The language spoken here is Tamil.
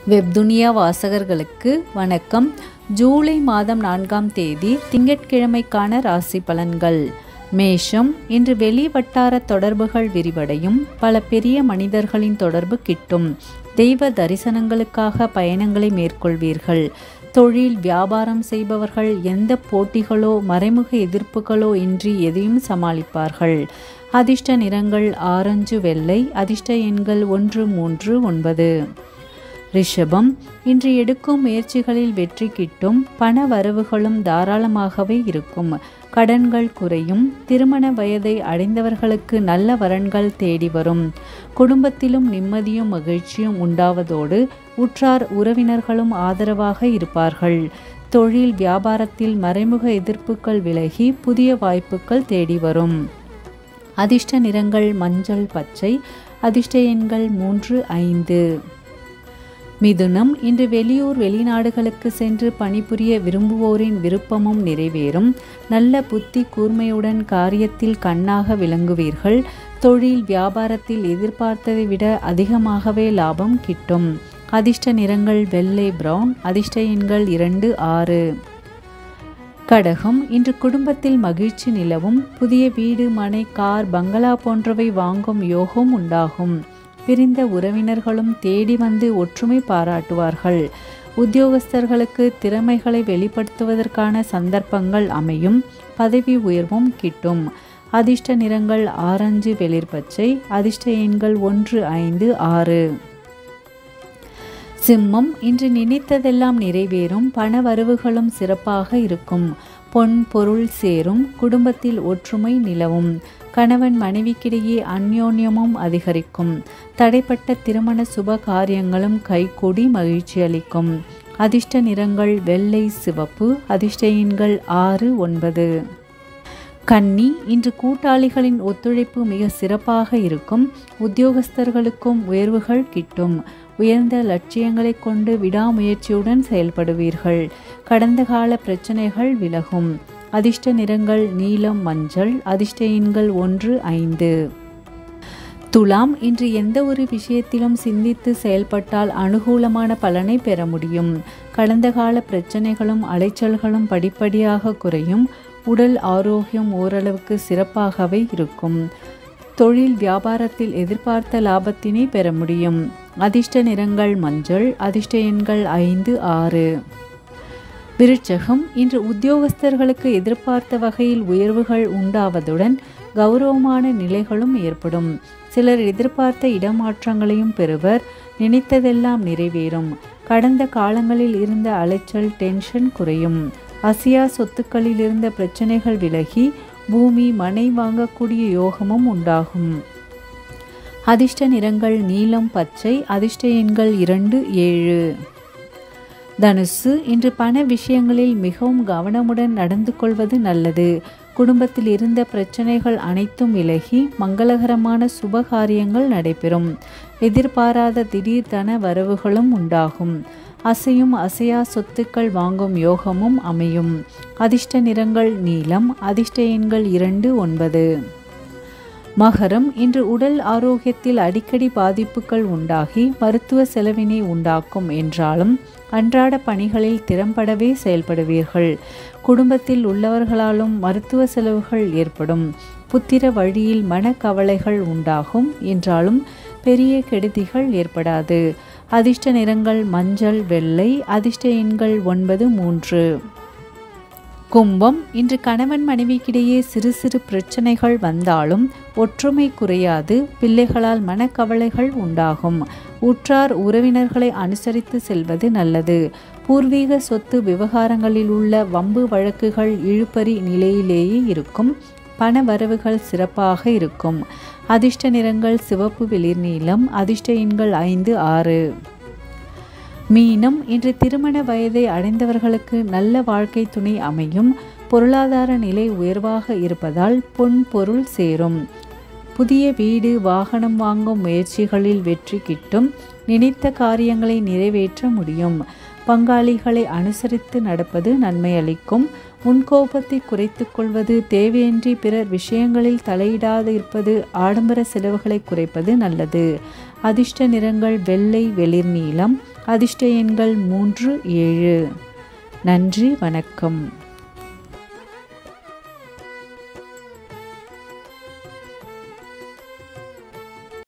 வெப்துனியா வாசகர்களுக்கு வணக்கம் ஜூலை மாதம் நான்காம் தேதி திங்கட்கிழமைக்கான ராசி பலன்கள் மேஷம் இன்று வெளி வட்டார தொடர்புகள் விரிவடையும் பல பெரிய மனிதர்களின் தொடர்பு கிட்டும் தெய்வ தரிசனங்களுக்காக பயணங்களை மேற்கொள்வீர்கள் தொழில் வியாபாரம் செய்பவர்கள் எந்த போட்டிகளோ மறைமுக எதிர்ப்புகளோ இன்றி எதையும் சமாளிப்பார்கள் அதிர்ஷ்ட நிறங்கள் ஆரஞ்சு வெள்ளை அதிர்ஷ்ட எண்கள் ஒன்று மூன்று ஒன்பது ரிஷபம் இன்று எடுக்கும் முயற்சிகளில் வெற்றி கிட்டும் பண வரவுகளும் தாராளமாகவே இருக்கும் கடன்கள் குறையும் திருமண வயதை அடைந்தவர்களுக்கு நல்ல வரன்கள் தேடி வரும் குடும்பத்திலும் நிம்மதியும் மகிழ்ச்சியும் உண்டாவதோடு உற்றார் உறவினர்களும் ஆதரவாக இருப்பார்கள் தொழில் வியாபாரத்தில் மறைமுக எதிர்ப்புகள் விலகி புதிய வாய்ப்புகள் தேடி வரும் அதிர்ஷ்ட நிறங்கள் மஞ்சள் பச்சை அதிர்ஷ்ட எண்கள் மூன்று ஐந்து மிதுனம் இன்று வெளியூர் வெளிநாடுகளுக்கு சென்று பணிபுரிய விரும்புவோரின் விருப்பமும் நிறைவேறும் நல்ல புத்தி கூர்மையுடன் காரியத்தில் கண்ணாக விளங்குவீர்கள் தொழில் வியாபாரத்தில் எதிர்பார்த்ததை விட அதிகமாகவே லாபம் கிட்டும் அதிர்ஷ்ட நிறங்கள் வெள்ளை பிரவுன் அதிர்ஷ்ட எண்கள் இரண்டு ஆறு கடகம் இன்று குடும்பத்தில் மகிழ்ச்சி நிலவும் புதிய வீடு மனை கார் பங்களா போன்றவை வாங்கும் யோகம் உண்டாகும் பிரிந்த உறவினர்களும் தேடி வந்து ஒற்றுமை பாராட்டுவார்கள் உத்தியோகஸ்தர்களுக்கு திறமைகளை வெளிப்படுத்துவதற்கான சந்தர்ப்பங்கள் அமையும் பதவி உயர்வும் கிட்டும் அதிர்ஷ்ட நிறங்கள் ஆரஞ்சு வெளிர் பச்சை அதிர்ஷ்ட எண்கள் ஒன்று ஐந்து ஆறு சிம்மம் இன்று நினைத்ததெல்லாம் நிறைவேறும் பண வரவுகளும் சிறப்பாக இருக்கும் பொன் பொருள் சேரும் குடும்பத்தில் ஒற்றுமை நிலவும் கணவன் மனைவிக்கிடையே அந்யோன்யமும் அதிகரிக்கும் தடைப்பட்ட திருமண சுப காரியங்களும் கைகூடி மகிழ்ச்சி அளிக்கும் அதிர்ஷ்ட நிறங்கள் வெள்ளை சிவப்பு அதிர்ஷ்ட எண்கள் ஆறு ஒன்பது கன்னி இன்று கூட்டாளிகளின் ஒத்துழைப்பு மிக சிறப்பாக இருக்கும் உத்தியோகஸ்தர்களுக்கும் உயர்வுகள் கிட்டும் உயர்ந்த லட்சியங்களை கொண்டு விடாமுயற்சியுடன் செயல்படுவீர்கள் கடந்த கால பிரச்சனைகள் விலகும் அதிர்ஷ்ட நிறங்கள் நீலம் மஞ்சள் அதிர்ஷ்ட எண்கள் ஒன்று ஐந்து துலாம் இன்று எந்த ஒரு விஷயத்திலும் சிந்தித்து செயல்பட்டால் அனுகூலமான பலனை பெற முடியும் கடந்த கால பிரச்சனைகளும் அலைச்சல்களும் படிப்படியாக குறையும் உடல் ஆரோக்கியம் ஓரளவுக்கு சிறப்பாகவே இருக்கும் தொழில் வியாபாரத்தில் எதிர்பார்த்த லாபத்தினை பெற முடியும் அதிர்ஷ்ட நிறங்கள் மஞ்சள் அதிர்ஷ்ட எண்கள் ஐந்து ஆறு விருட்சகம் இன்று உத்தியோகஸ்தர்களுக்கு எதிர்பார்த்த வகையில் உயர்வுகள் உண்டாவதுடன் கௌரவமான நிலைகளும் ஏற்படும் சிலர் எதிர்பார்த்த இடமாற்றங்களையும் பெறுவர் நினைத்ததெல்லாம் நிறைவேறும் கடந்த காலங்களில் இருந்த அலைச்சல் டென்ஷன் குறையும் அசியா சொத்துக்களில் இருந்த பிரச்சனைகள் விலகி பூமி மனை வாங்கக்கூடிய யோகமும் உண்டாகும் அதிர்ஷ்ட நிறங்கள் நீலம் பச்சை அதிர்ஷ்ட எண்கள் இரண்டு ஏழு தனுசு இன்று பண விஷயங்களில் மிகவும் கவனமுடன் நடந்து கொள்வது நல்லது குடும்பத்தில் இருந்த பிரச்சனைகள் அனைத்தும் விலகி மங்களகரமான சுபகாரியங்கள் நடைபெறும் எதிர்பாராத திடீர் தன வரவுகளும் உண்டாகும் அசையும் அசையா சொத்துக்கள் வாங்கும் யோகமும் அமையும் அதிர்ஷ்ட நிறங்கள் நீலம் அதிர்ஷ்ட எண்கள் இரண்டு ஒன்பது மகரம் இன்று உடல் ஆரோக்கியத்தில் அடிக்கடி பாதிப்புகள் உண்டாகி மருத்துவ செலவினை உண்டாக்கும் என்றாலும் அன்றாட பணிகளில் திறம்படவே செயல்படுவீர்கள் குடும்பத்தில் உள்ளவர்களாலும் மருத்துவ செலவுகள் ஏற்படும் புத்திர வழியில் மனக்கவலைகள் உண்டாகும் என்றாலும் பெரிய கெடுதிகள் ஏற்படாது அதிர்ஷ்ட நிறங்கள் மஞ்சள் வெள்ளை அதிர்ஷ்ட எண்கள் ஒன்பது மூன்று கும்பம் இன்று கணவன் மனைவிக்கிடையே சிறு சிறு பிரச்சனைகள் வந்தாலும் ஒற்றுமை குறையாது பிள்ளைகளால் மனக்கவலைகள் உண்டாகும் உற்றார் உறவினர்களை அனுசரித்து செல்வது நல்லது பூர்வீக சொத்து விவகாரங்களில் உள்ள வம்பு வழக்குகள் இழுபறி நிலையிலேயே இருக்கும் பண வரவுகள் சிறப்பாக இருக்கும் அதிர்ஷ்ட நிறங்கள் சிவப்பு வெளிர் நீலம் அதிர்ஷ்ட எண்கள் ஐந்து ஆறு மீனம் இன்று திருமண வயதை அடைந்தவர்களுக்கு நல்ல வாழ்க்கை துணை அமையும் பொருளாதார நிலை உயர்வாக இருப்பதால் பொன் பொருள் சேரும் புதிய வீடு வாகனம் வாங்கும் முயற்சிகளில் வெற்றி கிட்டும் நினைத்த காரியங்களை நிறைவேற்ற முடியும் பங்காளிகளை அனுசரித்து நடப்பது நன்மை அளிக்கும் முன்கோபத்தை குறைத்து கொள்வது தேவையின்றி பிறர் விஷயங்களில் தலையிடாது இருப்பது ஆடம்பர செலவுகளை குறைப்பது நல்லது அதிர்ஷ்ட நிறங்கள் வெள்ளை வெளிர் நீலம் அதிர்ஷ்ட எண்கள் மூன்று ஏழு நன்றி வணக்கம்